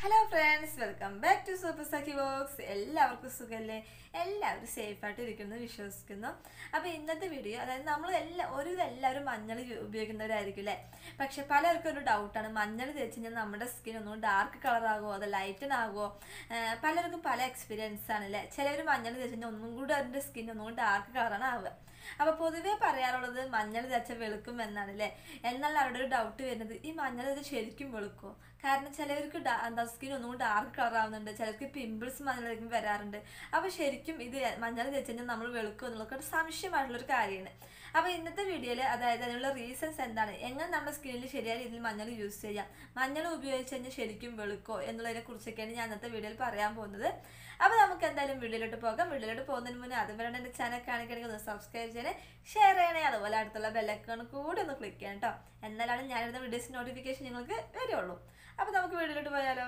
hello friends welcome back to super Sakhi box എല്ലാവർക്കും സുഖമല്ലേ എല്ലാവരും സേഫായിട്ട് ഇരിക്കുന്നു വിശ്വസിക്കുന്നു അപ്പോൾ ഇന്നത്തെ വീഡിയോ അതായത് നമ്മൾ എല്ലാ ഒരു എല്ലാവരും മഞ്ഞൾ ഉപയോഗിക്കുന്നവരായിരിക്കും അല്ലേ പക്ഷെ പലർക്കും ഒരു ഡൗട്ടാണ് മഞ്ഞൾ തേച്ച് കഴിഞ്ഞാൽ നമ്മുടെ സ്കിൻ ഒന്നും ഡാർക്ക് കളർ ആകുമോ അത് ലൈറ്റൻ ആകുമോ പലർക്കും പല എക്സ്പീരിയൻസ് ആണ് അല്ലേ ചിലവർ മഞ്ഞൾ തേച്ച് കഴിഞ്ഞാൽ ഒന്നും കൂടി അതിൻ്റെ സ്കിൻ ഒന്നും കൂടി ഡാർക്ക് കളറാണ് ആവുക അപ്പോൾ പൊതുവേ പറയാറുള്ളത് മഞ്ഞൾ തേച്ച വെളുക്കും എന്നാണ് അല്ലേ എന്നാൽ അവിടെ ഒരു ഡൗട്ട് വരുന്നത് ഈ മഞ്ഞൾ തേച്ച് ശരിക്കും വെളുക്കുമോ കാരണം ചിലവർക്ക് ഡാ- എന്താ സ്കിൻ ഒന്നും കൂടി ഡാർക്ക് കളർ ആവുന്നുണ്ട് ചിലർക്ക് പിമ്പിൾസ് മഞ്ഞളിലേക്കും വരാറുണ്ട് അപ്പോൾ ശരിക്കും ഇത് മഞ്ഞൾ തേച്ച് കഴിഞ്ഞാൽ നമ്മൾ വെളുക്കും എന്നുള്ളതൊക്കെ ഒരു സംശയമായിട്ടുള്ളൊരു കാര്യമാണ് അപ്പോൾ ഇന്നത്തെ വീഡിയോയിൽ അതായത് അതിനുള്ള റീസൺസ് എന്താണ് എങ്ങനെ നമ്മുടെ സ്കിന്നിൽ ശരിയായ രീതിയിൽ മഞ്ഞൾ യൂസ് ചെയ്യാം മഞ്ഞൾ ഉപയോഗിച്ച് കഴിഞ്ഞാൽ ശരിക്കും വെളുക്കോ എന്നുള്ളതിനെ കുറിച്ചൊക്കെയാണ് ഞാൻ ഇന്നത്തെ വീഡിയോയിൽ പറയാൻ പോകുന്നത് അപ്പോൾ നമുക്ക് എന്തായാലും വീഡിയോയിലോട്ട് പോകാം വീഡിയോയിലോട്ട് പോകുന്നതിന് മുന്നേ അതുവരെ എൻ്റെ ചാനൽ കാണിക്കണമെങ്കിൽ ഒന്ന് സബ്സ്ക്രൈബ് ചെയ്യണേ ഷെയർ ചെയ്യണേ അതുപോലെ അടുത്തുള്ള ബെല്ലൈക്കൺ കൂടി ഒന്ന് ക്ലിക്ക് ചെയ്യണം കേട്ടോ എന്നാലാണ് ഞാനിടുന്ന വീഡിയോസ് നോട്ടിഫിക്കേഷൻ നിങ്ങൾക്ക് വരുള്ളൂ അപ്പോൾ നമുക്ക് വീഡിയോയിലോട്ട് പോയാലോ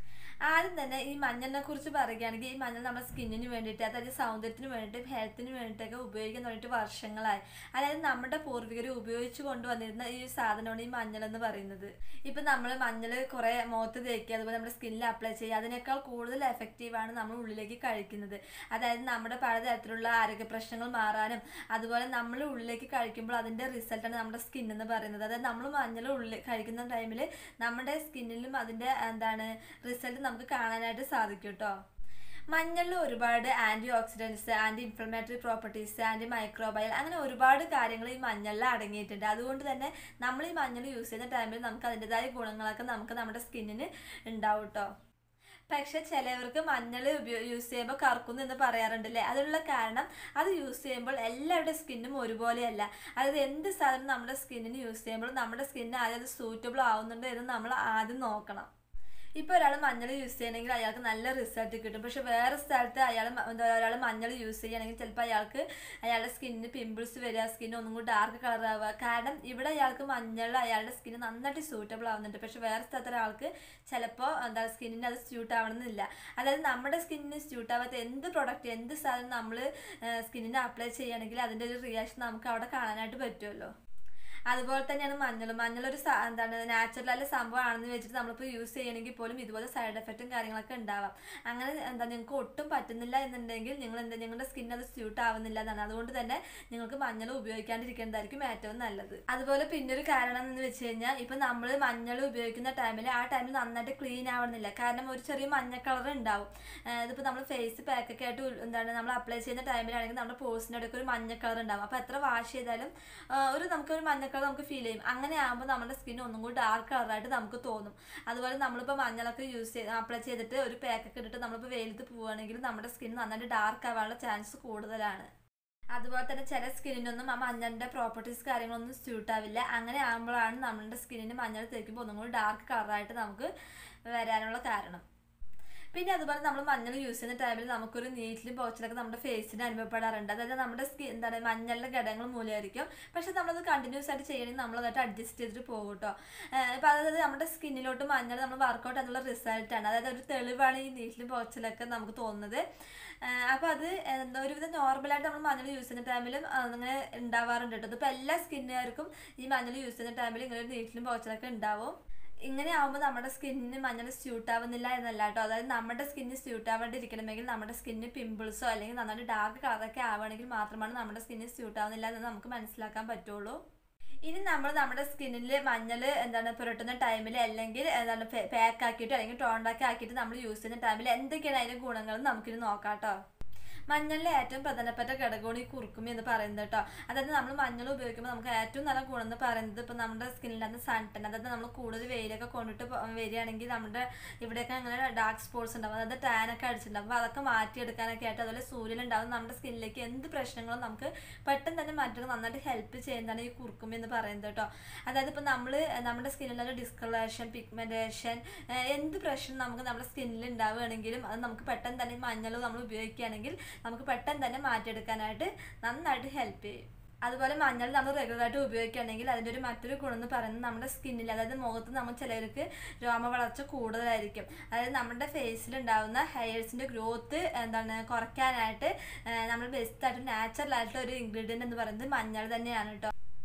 ആദ്യം തന്നെ ഈ മഞ്ഞളിനെ കുറിച്ച് പറയുകയാണെങ്കിൽ ഈ മഞ്ഞൾ നമ്മുടെ സ്കിന്നിന് വേണ്ടിയിട്ട് അതായത് സൗന്ദര്യത്തിന് വേണ്ടിയിട്ട് ഹെൽത്തിന് വേണ്ടിയിട്ടൊക്കെ ഉപയോഗിക്കാൻ തുടങ്ങിയിട്ട് വർഷങ്ങളായി അതായത് നമ്മുടെ പൂർവികർ ഉപയോഗിച്ച് കൊണ്ടുവന്നിരുന്ന ഈ സാധനമാണ് ഈ മഞ്ഞൾ എന്ന് പറയുന്നത് ഇപ്പം നമ്മൾ മഞ്ഞൾ കുറേ മുഖത്ത് തേക്കുക അതുപോലെ നമ്മുടെ സ്കിന്നിൽ അപ്ലൈ ചെയ്യുക അതിനേക്കാൾ കൂടുതൽ എഫക്റ്റീവാണ് നമ്മൾ ഉള്ളിലേക്ക് കഴിക്കുന്നത് അതായത് നമ്മുടെ പലതരത്തിലുള്ള ആരോഗ്യ പ്രശ്നങ്ങൾ മാറാനും അതുപോലെ നമ്മൾ ഉള്ളിലേക്ക് കഴിക്കുമ്പോൾ അതിൻ്റെ റിസൾട്ടാണ് നമ്മുടെ സ്കിൻ എന്ന് പറയുന്നത് അതായത് നമ്മൾ മഞ്ഞൾ ഉള്ളിൽ കഴിക്കുന്ന ടൈമിൽ നമ്മുടെ സ്കിന്നിലും അതിൻ്റെ എന്താണ് റിസൾട്ട് നമുക്ക് കാണാനായിട്ട് സാധിക്കും കേട്ടോ മഞ്ഞളിൽ ഒരുപാട് anti oxidants anti inflammatory properties anti microbial അങ്ങനെ ഒരുപാട് കാര്യങ്ങൾ ഈ മഞ്ഞളിൽ അടങ്ങിയിട്ടുണ്ട് അതുകൊണ്ട് തന്നെ നമ്മൾ ഈ മഞ്ഞൾ യൂസ് ചെയ്യുന്ന ടൈമിൽ നമുക്ക് അതിൻ്റെതായ ഗുണങ്ങളൊക്കെ നമുക്ക് നമ്മുടെ സ്കിന്നിന് ഉണ്ടാവും കേട്ടോ പക്ഷെ ചിലവർക്ക് മഞ്ഞൾ ഉപയോ യൂസ് ചെയ്യുമ്പോൾ കറക്കുന്നു എന്ന് പറയാറുണ്ടല്ലേ അതിനുള്ള കാരണം അത് യൂസ് ചെയ്യുമ്പോൾ എല്ലാവരുടെ സ്കിന്നും ഒരുപോലെയല്ല അതായത് എന്ത് സാധനം നമ്മുടെ സ്കിന്നിന് യൂസ് ചെയ്യുമ്പോൾ നമ്മുടെ സ്കിന്നിന് ആദ്യം അത് സൂറ്റബിൾ ആവുന്നുണ്ടോ എന്ന് നമ്മൾ ആദ്യം നോക്കണം ഇപ്പോൾ ഒരാൾ മഞ്ഞൾ യൂസ് ചെയ്യണമെങ്കിൽ അയാൾക്ക് നല്ല റിസൾട്ട് കിട്ടും പക്ഷെ വേറെ സ്ഥലത്ത് അയാൾ എന്താ ഒരാൾ മഞ്ഞൾ യൂസ് ചെയ്യുകയാണെങ്കിൽ ചിലപ്പോൾ അയാൾക്ക് അയാളുടെ സ്കിന്നിന് പിമ്പിൾസ് വരിക സ്കിൻ ഒന്നും കൂടി ഡാർക്ക് കളർ ആവുക കാരണം ഇവിടെ അയാൾക്ക് മഞ്ഞൾ അയാളുടെ സ്കിന്ന് നന്നായിട്ട് സ്യൂട്ടബിൾ ആവുന്നുണ്ട് പക്ഷെ വേറെ സ്ഥലത്ത് ഒരാൾക്ക് ചിലപ്പോൾ എന്താ സ്കിന്നിന് അത് സ്യൂട്ട് ആവണമെന്നില്ല അതായത് നമ്മുടെ സ്കിന്നിന് സ്യൂട്ട് ആവാത്ത എന്ത് പ്രൊഡക്റ്റ് എന്ത് സാധനം നമ്മൾ സ്കിന്നിന് അപ്ലൈ ചെയ്യുകയാണെങ്കിൽ അതിൻ്റെ ഒരു റിയാക്ഷൻ നമുക്ക് അവിടെ കാണാനായിട്ട് പറ്റുമല്ലോ അതുപോലെ തന്നെയാണ് മഞ്ഞൾ മഞ്ഞൾ ഒരു സ- എന്താണ് നാച്ചുറൽ സംഭവമാണെന്ന് വെച്ചിട്ട് നമ്മളിപ്പോൾ യൂസ് ചെയ്യണമെങ്കിൽ പോലും ഇതുപോലെ സൈഡ് എഫക്റ്റും കാര്യങ്ങളൊക്കെ ഉണ്ടാവാം അങ്ങനെ എന്താ നിങ്ങൾക്ക് ഒട്ടും പറ്റുന്നില്ല എന്നുണ്ടെങ്കിൽ നിങ്ങൾ എന്താ നിങ്ങളുടെ സ്കിൻ അത് സ്യൂട്ട് ആവുന്നില്ല എന്നാണ് അതുകൊണ്ട് തന്നെ നിങ്ങൾക്ക് മഞ്ഞൾ ഉപയോഗിക്കാണ്ടിരിക്കുന്നതായിരിക്കും ഏറ്റവും നല്ലത് അതുപോലെ പിന്നെ ഒരു കാരണം എന്ന് വെച്ച് കഴിഞ്ഞാൽ ഇപ്പം നമ്മൾ മഞ്ഞൾ ഉപയോഗിക്കുന്ന ടൈമിൽ ആ ടൈമിൽ നന്നായിട്ട് ക്ലീൻ ആവണമെന്നില്ല കാരണം ഒരു ചെറിയ മഞ്ഞ കളർ ഉണ്ടാവും ഏഹ് ഇതിപ്പോൾ നമ്മൾ ഫേസ് പാക്കൊക്കെ ആയിട്ട് ഉൾ- എന്താണ് നമ്മൾ അപ്ലൈ ചെയ്യുന്ന ടൈമിലാണെങ്കിൽ നമ്മുടെ പോഴ്സിൻ്റെ ഇടയ്ക്ക് ഒരു മഞ്ഞ കളർ ഉണ്ടാവും അപ്പോൾ എത്ര വാഷ് ചെയ്താലും ആഹ് ഒരു നമുക്കൊരു മഞ്ഞ കളർ നമുക്ക് ഫീൽ ചെയ്യും അങ്ങനെ ആകുമ്പോൾ നമ്മുടെ സ്കിൻ ഒന്നും കൂടി ഡാർക്ക് കളറായിട്ട് നമുക്ക് തോന്നും അതുപോലെ നമ്മളിപ്പോൾ മഞ്ഞളൊക്കെ യൂസ് ചെയ്ത് അപ്ലൈ ചെയ്തിട്ട് ഒരു പാക്കൊക്കെ ഇട്ടിട്ട് നമ്മളിപ്പോൾ വെയിലത്ത് പോവുകയാണെങ്കിൽ നമ്മുടെ സ്കിൻ നന്നായിട്ട് ഡാർക്ക് ആവാനുള്ള ചാൻസ് കൂടുതലാണ് അതുപോലെ തന്നെ ചില സ്കിന്നിനൊന്നും ആ മഞ്ഞളിൻ്റെ പ്രോപ്പർട്ടീസ് കാര്യങ്ങളൊന്നും സ്യൂട്ട് ആവില്ല അങ്ങനെ ആകുമ്പോഴാണ് നമ്മുടെ സ്കിന്നിന് മഞ്ഞൾ തേക്കുമ്പോൾ ഒന്നും കൂടി ഡാർക്ക് കളറായിട്ട് നമുക്ക് വരാനുള്ള കാരണം പിന്നെ അതുപോലെ നമ്മൾ മഞ്ഞൾ യൂസ് ചെയ്യുന്ന ടൈമിൽ നമുക്കൊരു നീറ്റിലും പോച്ചിലൊക്കെ നമ്മുടെ ഫേസിന് അനുഭവപ്പെടാറുണ്ട് അതായത് നമ്മുടെ സ്കിൻ എന്താണ് മഞ്ഞളിലെ ഘടകങ്ങൾ മൂലമായിരിക്കും പക്ഷെ നമ്മളത് കണ്ടിന്യൂസ് ആയിട്ട് ചെയ്യണമെങ്കിൽ നമ്മളതായിട്ട് അഡ്ജസ്റ്റ് ചെയ്തിട്ട് പോകും കേട്ടോ ഇപ്പം അതായത് നമ്മുടെ സ്കിന്നിലോട്ട് മഞ്ഞൾ നമ്മൾ വർക്കൗട്ട് എന്നുള്ള റിസൾട്ടാണ് അതായത് ഒരു തെളിവാണ് ഈ നീറ്റിലും പോച്ചിലൊക്കെ നമുക്ക് തോന്നുന്നത് അപ്പോൾ അത് എന്താ ഒരുവിധം നോർമലായിട്ട് നമ്മൾ മഞ്ഞൾ യൂസ് ചെയ്യുന്ന ടൈമിലും അങ്ങനെ ഉണ്ടാവാറുണ്ട് കേട്ടോ ഇതിപ്പോൾ എല്ലാ സ്കിന്നുകാർക്കും ഈ മഞ്ഞൾ യൂസ് ചെയ്യുന്ന ടൈമിൽ ഇങ്ങനെ ഒരു നീറ്റിലും പോച്ചിലൊക്കെ ഉണ്ടാവും ഇങ്ങനെ ആകുമ്പോൾ നമ്മുടെ സ്കിന്നിന് മഞ്ഞൾ സ്യൂട്ട് ആവുന്നില്ല എന്നല്ല കേട്ടോ അതായത് നമ്മുടെ സ്കിന്നിന് സ്യൂട്ട് ആവാണ്ടിരിക്കണമെങ്കിൽ നമ്മുടെ സ്കിന്നിന് പിമ്പിൾസോ അല്ലെങ്കിൽ നന്നായിട്ട് ഡാർക്ക് കളറൊക്കെ ആവുകയാണെങ്കിൽ മാത്രമാണ് നമ്മുടെ സ്കിന്നിന് സ്യൂട്ട് ആവുന്നില്ല എന്ന് നമുക്ക് മനസ്സിലാക്കാൻ പറ്റുള്ളൂ ഇനി നമ്മൾ നമ്മുടെ സ്കിന്നിൽ മഞ്ഞൾ എന്താണ് പുരട്ടുന്ന ടൈമിൽ അല്ലെങ്കിൽ എന്താണ് പാക്ക് ആക്കിയിട്ട് അല്ലെങ്കിൽ ടോണ്ടാക്കി ആക്കിയിട്ട് നമ്മൾ യൂസ് ചെയ്യുന്ന ടൈമിൽ എന്തൊക്കെയാണ് അതിൻ്റെ ഗുണങ്ങൾ നമുക്കിനി നോക്കാം കേട്ടോ മഞ്ഞളിലെ ഏറ്റവും പ്രധാനപ്പെട്ട ഘടകമാണ് ഈ കുറുക്കുമി എന്ന് പറയുന്നത് കേട്ടോ അതായത് നമ്മൾ മഞ്ഞൾ ഉപയോഗിക്കുമ്പോൾ നമുക്ക് ഏറ്റവും നല്ല ഗുണം എന്ന് പറയുന്നത് ഇപ്പോൾ നമ്മുടെ സ്കിന്നിൻ്റെ സൺ ടെൻ അതായത് നമ്മൾ കൂടുതൽ വെയിലൊക്കെ കൊണ്ടിട്ട് പോ- വരികയാണെങ്കിൽ നമ്മുടെ ഇവിടെയൊക്കെ അങ്ങനെ ഡാർക്ക് സ്പോട്ട്സ് ഉണ്ടാവും അതായത് ടാനൊക്കെ അടിച്ചിട്ടുണ്ടാവും അപ്പോൾ അതൊക്കെ മാറ്റിയെടുക്കാനൊക്കെ ആയിട്ട് അതുപോലെ സൂര്യനുണ്ടാവും നമ്മുടെ സ്കിന്നിലേക്ക് എന്ത് പ്രശ്നങ്ങളും നമുക്ക് പെട്ടെന്ന് തന്നെ മാറ്റാൻ നന്നായിട്ട് ഹെൽപ്പ് ചെയ്യുന്നതാണ് ഈ കുറുക്കുമി എന്ന് പറയുന്നത് കേട്ടോ അതായത് ഇപ്പോൾ നമ്മൾ നമ്മുടെ സ്കിന്നിലുള്ള ഡിസ്കളറേഷൻ പിഗ്മെൻറ്റേഷൻ എന്ത് പ്രശ്നം നമുക്ക് നമ്മുടെ സ്കിന്നിൽ ഉണ്ടാവുകയാണെങ്കിലും അത് നമുക്ക് പെട്ടെന്ന് തന്നെ മഞ്ഞൾ നമ്മൾ ഉപയോഗിക്കുകയാണെങ്കിൽ നമുക്ക് പെട്ടെന്ന് തന്നെ മാറ്റിയെടുക്കാനായിട്ട് നന്നായിട്ട് ഹെൽപ്പ് ചെയ്യും അതുപോലെ മഞ്ഞൾ നമ്മൾ റെഗുലറായിട്ട് ഉപയോഗിക്കുകയാണെങ്കിൽ അതിൻ്റെ ഒരു മറ്റൊരു ഗുണം എന്ന് പറയുന്നത് നമ്മുടെ സ്കിന്നിൽ അതായത് മുഖത്ത് നമ്മൾ ചിലർക്ക് രോമ വളർച്ച കൂടുതലായിരിക്കും അതായത് നമ്മുടെ ഫേസിൽ ഉണ്ടാകുന്ന ഹെയർസിൻ്റെ ഗ്രോത്ത് എന്താണ് കുറയ്ക്കാനായിട്ട് നമ്മൾ ബെസ്റ്റായിട്ട് നാച്ചുറൽ ആയിട്ടുള്ള ഒരു ഇൻഗ്രീഡിയൻ്റ് എന്ന് പറയുന്നത് മഞ്ഞൾ തന്നെയാണ് കേട്ടോ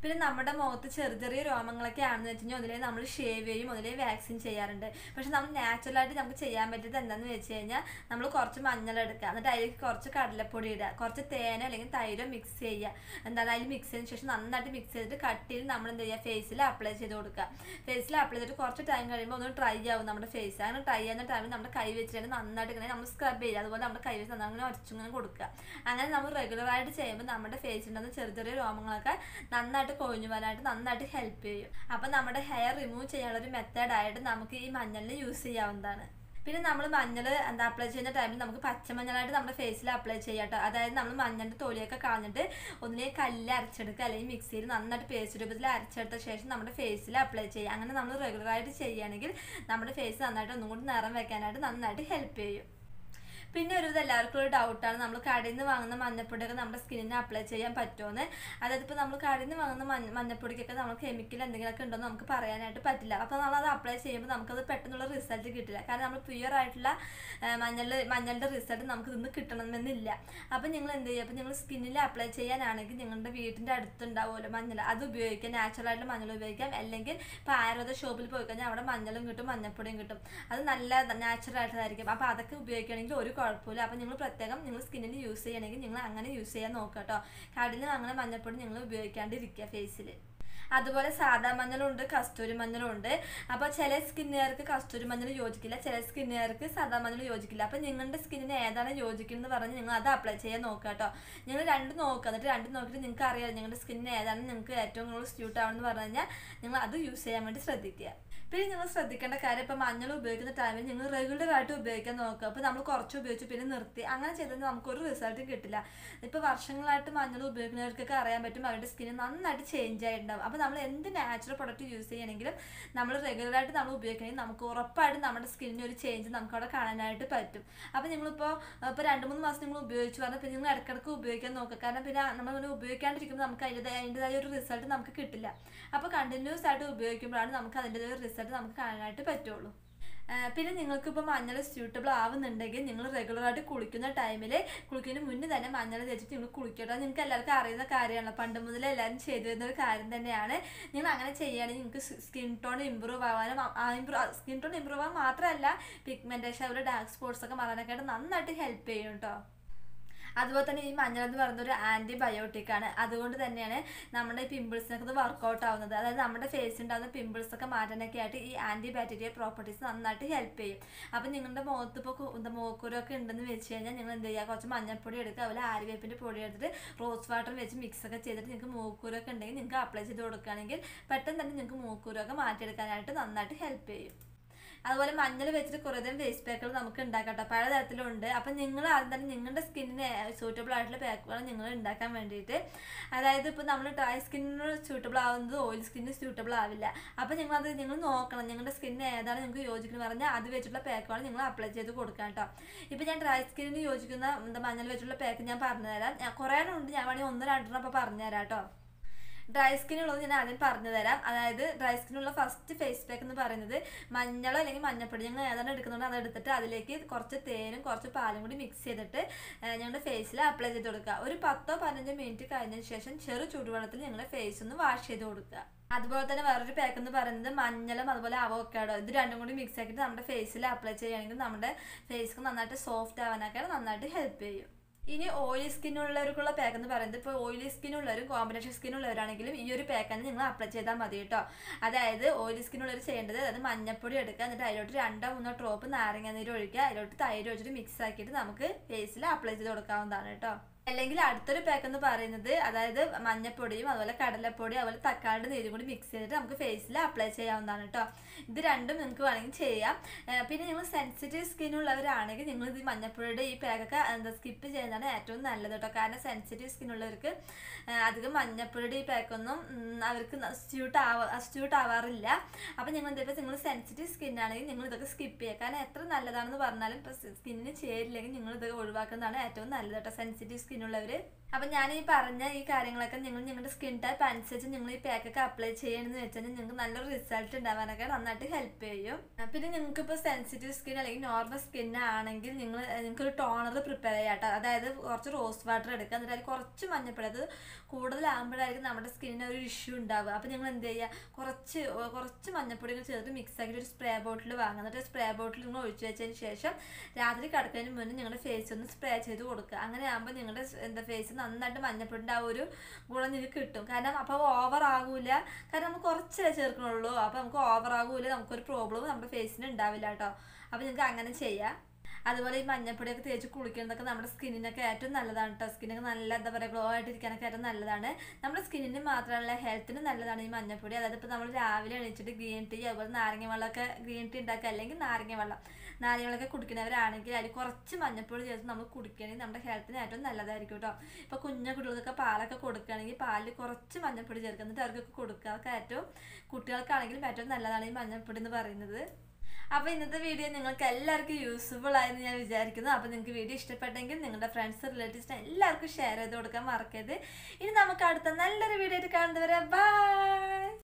പിന്നെ നമ്മുടെ മുഖത്ത് ചെറിയ ചെറിയ രോമങ്ങളൊക്കെ ആണെന്ന് വെച്ച് കഴിഞ്ഞാൽ ഒന്നിലേ നമ്മൾ ഷേവ് ചെയ്യും ഒന്നിലേ വാക്സിൻ ചെയ്യാറുണ്ട് പക്ഷെ നമ്മൾ നാച്ചുറലായിട്ട് നമുക്ക് ചെയ്യാൻ പറ്റിയത് എന്താണെന്ന് വെച്ച് കഴിഞ്ഞാൽ നമ്മൾ കുറച്ച് മഞ്ഞൾ എടുക്കുക എന്നിട്ട് അതിലേക്ക് കുറച്ച് കടലപ്പൊടി ഇടുക കുറച്ച് തേനോ അല്ലെങ്കിൽ തൈരോ മിക്സ് ചെയ്യുക എന്താണ് അതിൽ മിക്സ് ചെയ്തതിന് ശേഷം നന്നായിട്ട് മിക്സ് ചെയ്തിട്ട് കട്ടിയിൽ നമ്മൾ എന്ത് ചെയ്യുക ഫേസിൽ അപ്ലൈ ചെയ്ത് കൊടുക്കുക ഫേസിൽ അപ്ലൈ ചെയ്തിട്ട് കുറച്ച് ടൈം കഴിയുമ്പോൾ ഒന്ന് ഡ്രൈ ആവും നമ്മുടെ ഫേസ് അങ്ങനെ ഡ്രൈ ആവുന്ന ടൈമിൽ നമ്മുടെ കൈ വെച്ചിട്ട് നന്നായിട്ട് ഇങ്ങനെ നമ്മൾ സ്ക്രബ് ചെയ്യുക അതുപോലെ നമ്മുടെ കൈ വെച്ച് അങ്ങനെ ഉരച്ചിങ്ങനെ കൊടുക്കുക അങ്ങനെ നമ്മൾ റെഗുലറായിട്ട് ചെയ്യുമ്പോൾ നമ്മുടെ ഫേസിലുണ്ടാകുന്ന ചെറിയ ചെറിയ രോമങ്ങളൊക്കെ നന്നായിട്ട് കൊഴിഞ്ഞു വരാനായിട്ട് നന്നായിട്ട് ഹെൽപ്പ് ചെയ്യും അപ്പം നമ്മുടെ ഹെയർ റിമൂവ് ചെയ്യാനുള്ള ഒരു മെത്തേഡായിട്ട് നമുക്ക് ഈ മഞ്ഞളിന് യൂസ് ചെയ്യാവുന്നതാണ് പിന്നെ നമ്മൾ മഞ്ഞൾ എന്താ അപ്ലൈ ചെയ്യുന്ന ടൈമിൽ നമുക്ക് പച്ചമഞ്ഞളായിട്ട് നമ്മുടെ ഫേസിൽ അപ്ലൈ ചെയ്യാം കേട്ടോ അതായത് നമ്മൾ മഞ്ഞളുടെ തൊലിയൊക്കെ കളഞ്ഞിട്ട് ഒന്നിലെ കല്ല് അരച്ചെടുക്കുക അല്ലെങ്കിൽ മിക്സിയിൽ നന്നായിട്ട് പേസ്റ്റ് രൂപത്തിൽ അരച്ചെടുത്ത ശേഷം നമ്മുടെ ഫേസിൽ അപ്ലൈ ചെയ്യുക അങ്ങനെ നമ്മൾ റെഗുലറായിട്ട് ചെയ്യുകയാണെങ്കിൽ നമ്മുടെ ഫേസ് നന്നായിട്ട് ഒന്നും കൂടി നിറം വെക്കാനായിട്ട് നന്നായിട്ട് ഹെൽപ്പ് ചെയ്യും പിന്നെ ഒരു ഇത് എല്ലാവർക്കും ഒരു ഡൗട്ടാണ് നമ്മൾ കടയിൽ നിന്ന് വാങ്ങുന്ന മഞ്ഞപ്പൊടിയൊക്കെ നമ്മുടെ സ്കിന്നിന് അപ്ലൈ ചെയ്യാൻ പറ്റുമെന്ന് അതായത് ഇപ്പോൾ നമ്മൾ കടയിൽ നിന്ന് വാങ്ങുന്ന മഞ്ഞ മഞ്ഞപ്പൊടിക്കൊക്കെ നമ്മൾ കെമിക്കൽ എന്തെങ്കിലുമൊക്കെ ഉണ്ടോ എന്ന് നമുക്ക് പറയാനായിട്ട് പറ്റില്ല അപ്പോൾ നമ്മൾ അത് അപ്ലൈ ചെയ്യുമ്പോൾ നമുക്കത് പെട്ടെന്നുള്ള റിസൾട്ട് കിട്ടില്ല കാരണം നമ്മൾ പ്യുവർ ആയിട്ടുള്ള മഞ്ഞൾ മഞ്ഞളുടെ റിസൾട്ട് നമുക്ക് ഇന്ന് കിട്ടണമെന്നില്ല അപ്പോൾ നിങ്ങൾ എന്ത് ചെയ്യുക അപ്പോൾ നിങ്ങൾ സ്കിന്നിൽ അപ്ലൈ ചെയ്യാനാണെങ്കിൽ നിങ്ങളുടെ വീട്ടിൻ്റെ അടുത്തുണ്ടാവുമല്ലോ മഞ്ഞൾ അത് ഉപയോഗിക്കാം നാച്ചുറൽ ആയിട്ടുള്ള മഞ്ഞൾ ഉപയോഗിക്കാം അല്ലെങ്കിൽ ഇപ്പോൾ ആയുർവേദ ഷോപ്പിൽ പോയി കഴിഞ്ഞാൽ അവിടെ മഞ്ഞളും കിട്ടും മഞ്ഞപ്പൊടിയും കിട്ടും അത് നല്ല നാച്ചുറൽ ആയിട്ടുള്ളതായിരിക്കും അപ്പോൾ അതൊക്കെ ഉപയോഗിക്കുകയാണെങ്കിൽ ഒരു കുഴപ്പമില്ല അപ്പോൾ നിങ്ങൾ പ്രത്യേകം നിങ്ങൾ സ്കിന്നിൽ യൂസ് ചെയ്യണമെങ്കിൽ നിങ്ങൾ അങ്ങനെ യൂസ് ചെയ്യാൻ നോക്കുക കേട്ടോ കടലിൽ അങ്ങനെ മഞ്ഞപ്പൊടി നിങ്ങൾ ഉപയോഗിക്കാണ്ടിരിക്കുക ഫേസിൽ അതുപോലെ സാധാ മഞ്ഞളുണ്ട് കസ്തൂരി മഞ്ഞളുണ്ട് അപ്പോൾ ചില സ്കിന്നുകാർക്ക് കസ്തൂരി മഞ്ഞൾ യോജിക്കില്ല ചില സ്കിന്നുകാർക്ക് സാധാ മഞ്ഞൾ യോജിക്കില്ല അപ്പോൾ നിങ്ങളുടെ സ്കിന്നിന് ഏതാണ് യോജിക്കുന്നത് പറഞ്ഞ് നിങ്ങൾ അത് അപ്ലൈ ചെയ്യാൻ നോക്കുക കേട്ടോ നിങ്ങൾ രണ്ട് നോക്കുക എന്നിട്ട് രണ്ട് നോക്കിയിട്ട് നിങ്ങൾക്ക് അറിയാം നിങ്ങളുടെ സ്കിന്നിന് ഏതാണ് നിങ്ങൾക്ക് ഏറ്റവും കൂടുതൽ സ്യൂട്ട് ആവണമെന്ന് പറഞ്ഞു കഴിഞ്ഞാൽ നിങ്ങൾ അത് യൂസ് ചെയ്യാൻ വേണ്ടി ശ്രദ്ധിക്കുക പിന്നെ നിങ്ങൾ ശ്രദ്ധിക്കേണ്ട കാര്യം ഇപ്പം മഞ്ഞൾ ഉപയോഗിക്കുന്ന ടൈമിൽ നിങ്ങൾ റെഗുലർ ആയിട്ട് ഉപയോഗിക്കാൻ നോക്കുക അപ്പോൾ നമ്മൾ കുറച്ച് ഉപയോഗിച്ചു പിന്നെ നിർത്തി അങ്ങനെ ചെയ്താൽ നമുക്കൊരു റിസൾട്ടും കിട്ടില്ല ഇപ്പോൾ വർഷങ്ങളായിട്ട് മഞ്ഞൾ ഉപയോഗിക്കുന്നവർക്കൊക്കെ അറിയാൻ പറ്റും അവരുടെ സ്കിന്ന് നന്നായിട്ട് ചേഞ്ച് ആയിട്ടുണ്ടാവും അപ്പോൾ നമ്മൾ എന്ത് നാച്ചുറൽ പ്രൊഡക്റ്റ് യൂസ് ചെയ്യണമെങ്കിലും നമ്മൾ റെഗുലറായിട്ട് നമ്മൾ ഉപയോഗിക്കണമെങ്കിൽ നമുക്ക് ഉറപ്പായിട്ടും നമ്മുടെ സ്കിന്നിന് ഒരു ചേഞ്ച് നമുക്ക് അവിടെ കാണാനായിട്ട് പറ്റും അപ്പോൾ നിങ്ങളിപ്പോൾ ഇപ്പോൾ രണ്ട് മൂന്ന് മാസം നിങ്ങൾ ഉപയോഗിച്ച് പറഞ്ഞാൽ പിന്നെ നിങ്ങൾ ഇടയ്ക്കിടയ്ക്ക് ഉപയോഗിക്കാൻ നോക്കുക കാരണം പിന്നെ നമ്മളിങ്ങനെ ഉപയോഗിക്കാണ്ടിരിക്കുമ്പോൾ നമുക്ക് അതിൻ്റെതായ അതിൻ്റെതായ ഒരു റിസൾട്ട് നമുക്ക് കിട്ടില്ല അപ്പോൾ കണ്ടിന്യൂസ് ആയിട്ട് ഉപയോഗിക്കുമ്പോഴാണ് നമുക്ക് അതിൻ്റെതായ റിസൾട്ട് നമുക്ക് കാണാനായിട്ട് പറ്റുള്ളൂ പിന്നെ നിങ്ങൾക്ക് ഇപ്പോൾ മഞ്ഞൾ സ്യൂട്ടബിൾ ആവുന്നുണ്ടെങ്കിൽ നിങ്ങൾ റെഗുലറായിട്ട് കുളിക്കുന്ന ടൈമിൽ കുളിക്കുന്നതിന് മുന്നേ തന്നെ മഞ്ഞൾ തേച്ചിട്ട് നിങ്ങൾ കുളിക്കട്ടോ നിങ്ങൾക്ക് എല്ലാവർക്കും അറിയുന്ന കാര്യമാണല്ലോ പണ്ട് മുതലേ എല്ലാവരും ചെയ്തു വരുന്ന ഒരു കാര്യം തന്നെയാണ് നിങ്ങൾ അങ്ങനെ ചെയ്യുകയാണെങ്കിൽ നിങ്ങൾക്ക് സ്കിൻ ടോൺ ഇമ്പ്രൂവ് ആവാനും ഇമ്പ്രൂവ് സ്കിൻ ടോൺ ഇമ്പ്രൂവ് ആവാൻ മാത്രമല്ല പിഗ്മെൻറ്റേഷൻ അതുപോലെ ഡാർക്ക് സ്പോട്ട്സ് ഒക്കെ മാറാനൊക്കെ ആയിട്ട് നന്നായിട്ട് ഹെൽപ്പ് ചെയ്യും കേട്ടോ അതുപോലെ തന്നെ ഈ മഞ്ഞൾ എന്ന് പറയുന്നത് ഒരു ആൻറ്റിബയോട്ടിക് ആണ് അതുകൊണ്ട് തന്നെയാണ് നമ്മുടെ ഈ പിമ്പിൾസിനൊക്കെ ഇത് വർക്കൗട്ട് ആവുന്നത് അതായത് നമ്മുടെ ഫേസിൽ ഉണ്ടാകുന്ന പിമ്പിൾസ് ഒക്കെ മാറ്റാനൊക്കെ ആയിട്ട് ഈ ആൻറ്റി ബാക്ടീരിയൽ പ്രോപ്പർട്ടീസ് നന്നായിട്ട് ഹെൽപ്പ് ചെയ്യും അപ്പം നിങ്ങളുടെ മുഖത്ത് ഇപ്പോൾ എന്താ മോക്കുരൊക്കെ ഉണ്ടെന്ന് വെച്ച് കഴിഞ്ഞാൽ നിങ്ങൾ എന്ത് ചെയ്യുക കുറച്ച് മഞ്ഞൾപ്പൊടി എടുക്കുക അതുപോലെ ആര്യവേപ്പിൻ്റെ പൊടി എടുത്തിട്ട് റോസ് വാട്ടർ വെച്ച് മിക്സ് ഒക്കെ ചെയ്തിട്ട് നിങ്ങൾക്ക് മൂക്കൂരൊക്കെ ഉണ്ടെങ്കിൽ നിങ്ങൾക്ക് അപ്ലൈ ചെയ്ത് കൊടുക്കുകയാണെങ്കിൽ പെട്ടെന്ന് തന്നെ നിങ്ങൾക്ക് മൂക്കൂരൊക്കെ മാറ്റിയെടുക്കാനായിട്ട് നന്നായിട്ട് ഹെൽപ്പ് ചെയ്യും അതുപോലെ മഞ്ഞൾ വെച്ചിട്ട് കുറേ തരം ഫേസ് പാക്കുകൾ നമുക്ക് ഉണ്ടാക്കാം കേട്ടോ പല തരത്തിലുണ്ട് അപ്പം നിങ്ങൾ ആദ്യം തന്നെ നിങ്ങളുടെ സ്കിന്നിന് സൂട്ടബിൾ ആയിട്ടുള്ള പാക്കുകൾ നിങ്ങൾ ഉണ്ടാക്കാൻ വേണ്ടിയിട്ട് അതായത് ഇപ്പോൾ നമ്മൾ ഡ്രൈ സ്കിന്നിന് സ്യൂട്ടബിൾ ആവുന്നത് ഓയിൽ സ്കിന്നിന് സ്യൂട്ടബിൾ ആവില്ല അപ്പം നിങ്ങൾ അത് നിങ്ങൾ നോക്കണം നിങ്ങളുടെ സ്കിന്നിന് ഏതാണ് നിങ്ങൾക്ക് യോജിക്കുന്നത് പറഞ്ഞാൽ അത് വെച്ചിട്ടുള്ള പാക്കുകൾ നിങ്ങൾ അപ്ലൈ ചെയ്ത് കൊടുക്കാം കേട്ടോ ഇപ്പം ഞാൻ ഡ്രൈ സ്കിന്നിന് യോജിക്കുന്ന എന്താ മഞ്ഞൾ വെച്ചിട്ടുള്ള പാക്ക് ഞാൻ പറഞ്ഞുതരാം ഞാൻ കുറേ എണ്ണം ഉണ്ട് ഞാൻ വേണമെങ്കിൽ ഒന്ന് രണ്ടെണ്ണം അപ്പോൾ പറഞ്ഞുതരാം കേട്ടോ ഡ്രൈ സ്കിന്നുള്ളത് ഞാൻ ആദ്യം പറഞ്ഞു തരാം അതായത് ഡ്രൈ സ്കിന്നുള്ള ഫസ്റ്റ് ഫേസ് പാക്ക് എന്ന് പറയുന്നത് മഞ്ഞളോ അല്ലെങ്കിൽ മഞ്ഞപ്പൊടി ഞങ്ങൾ ഏതാണ് എടുക്കുന്നുണ്ടോ അത് എടുത്തിട്ട് അതിലേക്ക് കുറച്ച് തേനും കുറച്ച് പാലും കൂടി മിക്സ് ചെയ്തിട്ട് ഞങ്ങളുടെ ഫേസിൽ അപ്ലൈ ചെയ്ത് കൊടുക്കുക ഒരു പത്തോ പതിനഞ്ചോ മിനിറ്റ് കഴിഞ്ഞതിന് ശേഷം ചെറു ചൂടുവെള്ളത്തിൽ ഞങ്ങളുടെ ഫേസ് ഒന്ന് വാഷ് ചെയ്ത് കൊടുക്കുക അതുപോലെ തന്നെ വേറൊരു പാക്ക് എന്ന് പറയുന്നത് മഞ്ഞളും അതുപോലെ അവോക്കാഡോ ഇത് രണ്ടും കൂടി മിക്സ് ആക്കിയിട്ട് നമ്മുടെ ഫേസിൽ അപ്ലൈ ചെയ്യുകയാണെങ്കിൽ നമ്മുടെ ഫേസ് നന്നായിട്ട് സോഫ്റ്റ് ആവാനൊക്കെ നന്നായിട്ട് ഹെൽപ്പ് ചെയ്യും ഇനി ഓയിലി സ്കിന്നുള്ളവർക്കുള്ള പാക്ക് എന്ന് പറയുന്നത് ഇപ്പോൾ ഓയിലി സ്കിന്നുള്ളവരും കോമ്പിനേഷൻ സ്കിന്നുള്ളവരാണെങ്കിലും ഈ ഒരു പാക്ക് തന്നെ നിങ്ങൾ അപ്ലൈ ചെയ്താൽ മതി കേട്ടോ അതായത് ഓയിലി സ്കിന്നുള്ളവർ ചെയ്യേണ്ടത് അതായത് മഞ്ഞപ്പൊടി എടുക്കുക എന്നിട്ട് അതിലോട്ട് രണ്ടോ മൂന്നോ ഡ്രോപ്പ് നാരങ്ങ നീര് ഒഴിക്കുക അതിലോട്ട് തൈര് ഒഴിച്ചിട്ട് മിക്സ് ആക്കിയിട്ട് നമുക്ക് ഫേസിൽ അപ്ലൈ ചെയ്ത് കൊടുക്കാവുന്നതാണ് കേട്ടോ അല്ലെങ്കിൽ അടുത്തൊരു പാക്ക് എന്ന് പറയുന്നത് അതായത് മഞ്ഞപ്പൊടിയും അതുപോലെ കടലപ്പൊടി അതുപോലെ തക്കാളിയുടെ നീരും കൂടി മിക്സ് ചെയ്തിട്ട് നമുക്ക് ഫേസിൽ അപ്ലൈ ചെയ്യാവുന്നതാണ് കേട്ടോ ഇത് രണ്ടും നിങ്ങൾക്ക് വേണമെങ്കിൽ ചെയ്യാം പിന്നെ നിങ്ങൾ സെൻസിറ്റീവ് സ്കിൻ ഉള്ളവരാണെങ്കിൽ നിങ്ങൾ ഇത് മഞ്ഞപ്പൊടിയുടെ ഈ പാക്കൊക്കെ എന്താ സ്കിപ്പ് ചെയ്യുന്നതാണ് ഏറ്റവും നല്ലത് കേട്ടോ കാരണം സെൻസിറ്റീവ് സ്കിൻ ഉള്ളവർക്ക് അധികം മഞ്ഞപ്പൊടിയുടെ ഈ പാക്കൊന്നും അവർക്ക് സ്യൂട്ട് ആവാ സ്യൂട്ട് ആവാറില്ല അപ്പം നിങ്ങൾ എന്താ നിങ്ങൾ സെൻസിറ്റീവ് സ്കിൻ ആണെങ്കിൽ നിങ്ങൾ ഇതൊക്കെ സ്കിപ്പ് ചെയ്യുക കാരണം എത്ര നല്ലതാണെന്ന് പറഞ്ഞാലും ഇപ്പോൾ സ്കിന്നിന് ചേരില്ലെങ്കിൽ നിങ്ങൾ ഇതൊക്കെ ഒഴിവാക്കുന്നതാണ് ഏറ്റവും നല്ലത് കേട്ടോ സെൻസിറ്റീവ് സ്കിന്നുള്ളവർ അപ്പം ഞാൻ ഈ പറഞ്ഞ ഈ കാര്യങ്ങളൊക്കെ നിങ്ങൾ നിങ്ങളുടെ സ്കിൻ ടൈപ്പ് അനുസരിച്ച് നിങ്ങൾ ഈ പാക്കൊക്കെ അപ്ലൈ ചെയ്യണമെന്ന് വെച്ചാൽ നിങ്ങൾക്ക് നല്ലൊരു റിസൾട്ട് ഉണ്ടാവാനൊക്കെ നന്നായിട്ട് ഹെൽപ്പ് ചെയ്യും ആ, പിന്നെ നിങ്ങൾക്ക് ഇപ്പോൾ സെൻസിറ്റീവ് സ്കിൻ അല്ലെങ്കിൽ നോർമൽ സ്കിൻ ആണെങ്കിൽ നിങ്ങൾ നിങ്ങൾക്ക് ഒരു ടോണർ പ്രിപ്പയർ ചെയ്യാം കേട്ടോ അതായത് കുറച്ച് റോസ് വാട്ടർ എടുക്കുക എന്നിട്ട് അതിൽ കുറച്ച് മഞ്ഞപ്പൊടി അത് കൂടുതലാകുമ്പോഴായിരിക്കും നമ്മുടെ സ്കിന്നിന് ഒരു ഇഷ്യൂ ഉണ്ടാവുക അപ്പോൾ നിങ്ങൾ എന്ത് ചെയ്യുക കുറച്ച് ഏർ കുറച്ച് മഞ്ഞപ്പൊടി ചേർത്ത് മിക്സ് ആക്കിയിട്ട് ഒരു സ്പ്രേ ബോട്ടിൽ വാങ്ങുക എന്നിട്ട് സ്പ്രേ ബോട്ടിൽ നിങ്ങൾ ഒഴിച്ചു വെച്ചതിന് ശേഷം രാത്രി കിടക്കുന്നതിന് മുന്നേ നിങ്ങളുടെ ഫേസ് ഒന്ന് സ്പ്രേ ചെയ്ത് കൊടുക്കുക അങ്ങനെ ആകുമ്പോൾ നിങ്ങളുടെ സ് എന്താ ഫേസ് നന്നായിട്ട് മഞ്ഞപ്പൊടിൻ്റെ ആ ഒരു ഗുണം നിങ്ങൾക്ക് കിട്ടും കാരണം അപ്പോൾ ഓവർ ആകൂല കാരണം നമുക്ക് കുറച്ചേ ചേർക്കണുള്ളൂ അപ്പോൾ നമുക്ക് ഓവർ ആകൂല നമുക്കൊരു പ്രോബ്ലം നമ്മുടെ ഫേസിന് ഉണ്ടാവില്ല കേട്ടോ അപ്പോൾ നിങ്ങൾക്ക് അങ്ങനെ ചെയ്യാം അതുപോലെ ഈ മഞ്ഞപ്പൊടിയൊക്കെ തേച്ച് കുളിക്കുന്നതൊക്കെ നമ്മുടെ സ്കിന്നിനൊക്കെ ഏറ്റവും നല്ലതാണ് കേട്ടോ സ്കിന്നൊക്കെ നല്ല എന്താ പറയുക ഗ്ലോ ആയിട്ട് ഇരിക്കാനൊക്കെ ഏറ്റവും നല്ലതാണ് നമ്മുടെ സ്കിന്നിന് മാത്രമല്ല ഹെൽത്തിന് നല്ലതാണ് ഈ മഞ്ഞപ്പൊടി അതായത് ഇപ്പോൾ നമ്മൾ രാവിലെ എണീച്ചിട്ട് ഗ്രീൻ ടീ അതുപോലെ നാരങ്ങ വെള്ളമൊക്കെ ഗ്രീൻ ടീ ഉണ്ടാക്കുക അല്ലെങ്കിൽ നാരങ്ങ വെള്ളം നാരങ്ങ വെള്ളമൊക്കെ കുടിക്കുന്നവരാണെങ്കിൽ അതിൽ കുറച്ച് മഞ്ഞപ്പൊടി ചേർത്ത് നമ്മൾ കുടിക്കുകയാണെങ്കിൽ നമ്മുടെ ഹെൽത്തിന് ഏറ്റവും നല്ലതായിരിക്കും കേട്ടോ ഇപ്പോൾ കുഞ്ഞു കുട്ടികൾക്കൊക്കെ പാലൊക്കെ കൊടുക്കുകയാണെങ്കിൽ പാലിൽ കുറച്ച് മഞ്ഞപ്പൊടി ചേർക്കുക എന്നിട്ട് അവർക്കൊക്കെ കൊടുക്കുക അതൊക്കെ ഏറ്റവും കുട്ടികൾക്കാണെങ്കിലും ഏറ്റവും നല്ലതാണ് ഈ മഞ്ഞപ്പൊടി എന്ന് പറയുന്നത് അപ്പോൾ ഇന്നത്തെ വീഡിയോ നിങ്ങൾക്ക് എല്ലാവർക്കും യൂസ്ഫുൾ ആയെന്ന് ഞാൻ വിചാരിക്കുന്നു അപ്പോൾ നിങ്ങൾക്ക് വീഡിയോ ഇഷ്ടപ്പെട്ടെങ്കിൽ നിങ്ങളുടെ ഫ്രണ്ട്സ് റിലേറ്റീവ്സിന് എല്ലാവർക്കും ഷെയർ ചെയ്ത് കൊടുക്കാൻ മറക്കരുത് ഇനി നമുക്ക് അടുത്ത നല്ലൊരു വീഡിയോ ആയിട്ട് കാണുന്നവരെ ബൈ